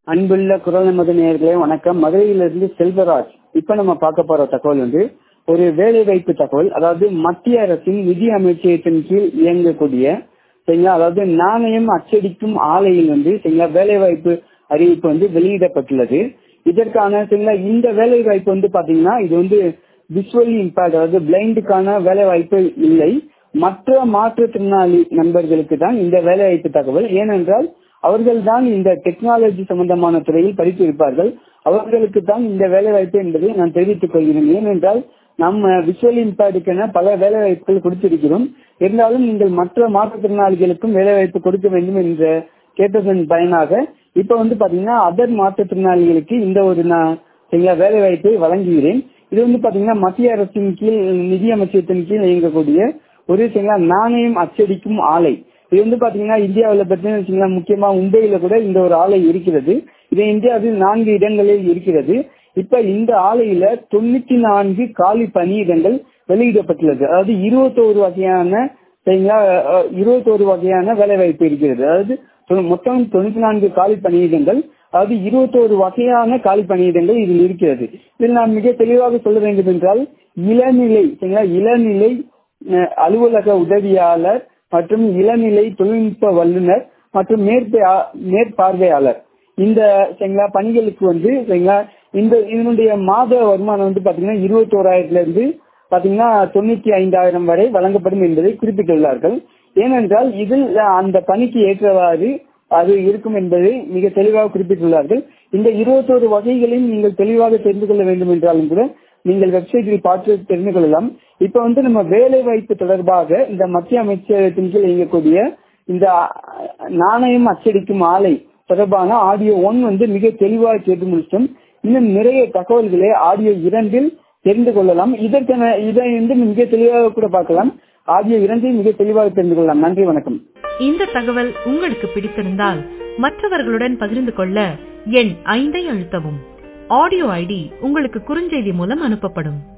அன்புள்ள குரல் நமது நேயர்களே வணக்கம் மதுரையிலிருந்து செல்வராஜ் இப்ப நம்ம பார்க்க போற தகவல் வந்து ஒரு வேலை வாய்ப்பு தகவல் அதாவது மத்திய அரசின் நிதி அமைச்சகத்தின் கீழ் இயங்கக்கூடிய சரிங்களா அதாவது நாணயம் அச்சடிக்கும் ஆலையில் வந்து சரிங்களா வேலை வாய்ப்பு அறிவிப்பு வந்து வெளியிடப்பட்டுள்ளது இதற்கான சரிங்களா இந்த வேலை வாய்ப்பு வந்து பாத்தீங்கன்னா இது வந்து விஷுவலி இம்பாக்ட் அதாவது பிளைண்டுக்கான வேலை வாய்ப்பு இல்லை மற்ற மாற்றுத்திறனாளி நண்பர்களுக்கு தான் இந்த வேலை வாய்ப்பு தகவல் ஏனென்றால் அவர்கள் தான் இந்த டெக்னாலஜி சம்பந்தமான துறையில் படித்து இருப்பார்கள் அவர்களுக்கு தான் இந்த வேலை வாய்ப்பு என்பதை நான் தெரிவித்துக் கொள்கிறேன் ஏனென்றால் நம்ம விஷுவல் இம்பாக்டுக்கென பல வேலை வாய்ப்புகள் கொடுத்திருக்கிறோம் இருந்தாலும் நீங்கள் மற்ற மாற்றுத்திறனாளிகளுக்கும் வேலை வாய்ப்பு கொடுக்க வேண்டும் என்ற கேட்டதன் பயனாக இப்ப வந்து பாத்தீங்கன்னா அதர் மாற்றுத்திறனாளிகளுக்கு இந்த ஒரு நான் சரிங்களா வேலை வாய்ப்பை வழங்குகிறேன் இது வந்து பாத்தீங்கன்னா மத்திய அரசின் கீழ் நிதி அமைச்சகத்தின் கீழ் இயங்கக்கூடிய ஒரு சரிங்களா நாணயம் அச்சடிக்கும் ஆலை இது வந்து பாத்தீங்கன்னா இந்தியாவில் பார்த்தீங்கன்னா முக்கியமா மும்பையில கூட இந்த ஒரு ஆலை இருக்கிறது இது இந்தியாவில் நான்கு இடங்களில் இருக்கிறது இப்ப இந்த ஆலையில தொண்ணூத்தி நான்கு காலி பணியிடங்கள் வெளியிடப்பட்டுள்ளது அதாவது இருபத்தோரு வகையான சரிங்களா இருபத்தோரு வகையான வேலை வாய்ப்பு இருக்கிறது அதாவது மொத்தம் தொண்ணூத்தி நான்கு காலி பணியிடங்கள் அதாவது இருபத்தோரு வகையான காலி பணியிடங்கள் இதில் இருக்கிறது இதில் நான் மிக தெளிவாக சொல்ல வேண்டும் என்றால் இளநிலை சரிங்களா இளநிலை அலுவலக உதவியாளர் மற்றும் இளநிலை தொழில்நுட்ப வல்லுநர் மற்றும் மேற்பார்வையாளர் இந்த சரிங்களா பணிகளுக்கு வந்து சரிங்களா இந்த இதனுடைய மாத வருமானம் வந்து பாத்தீங்கன்னா இருபத்தோராயிரத்துல இருந்து பாத்தீங்கன்னா தொண்ணூத்தி ஐந்தாயிரம் வரை வழங்கப்படும் என்பதை குறிப்பிட்டுள்ளார்கள் ஏனென்றால் இதில் அந்த பணிக்கு ஏற்றவாறு அது இருக்கும் என்பதை மிக தெளிவாக குறிப்பிட்டுள்ளார்கள் இந்த இருபத்தோரு வகைகளையும் நீங்கள் தெளிவாக தெரிந்து கொள்ள வேண்டும் என்றாலும் கூட நீங்கள் வெப்சைட்டில் பார்த்து தெரிந்து கொள்ளலாம் இப்ப வந்து நம்ம வேலை வாய்ப்பு தொடர்பாக இந்த மத்திய அமைச்சகத்தின் கீழ் இயங்கக்கூடிய இந்த நாணயம் அச்சடிக்கும் ஆலை தொடர்பான ஆடியோ ஒன் வந்து மிக தெளிவாக கேட்டு முடிச்சோம் இன்னும் நிறைய தகவல்களை ஆடியோ இரண்டில் தெரிந்து கொள்ளலாம் இதற்கான இதை வந்து மிக தெளிவாக கூட பார்க்கலாம் ஆடியோ இரண்டையும் மிக தெளிவாக தெரிந்து கொள்ளலாம் நன்றி வணக்கம் இந்த தகவல் உங்களுக்கு பிடித்திருந்தால் மற்றவர்களுடன் பகிர்ந்து கொள்ள எண் ஐந்தை அழுத்தவும் ஆடியோ ஐடி உங்களுக்கு குறுஞ்செய்தி மூலம் அனுப்பப்படும்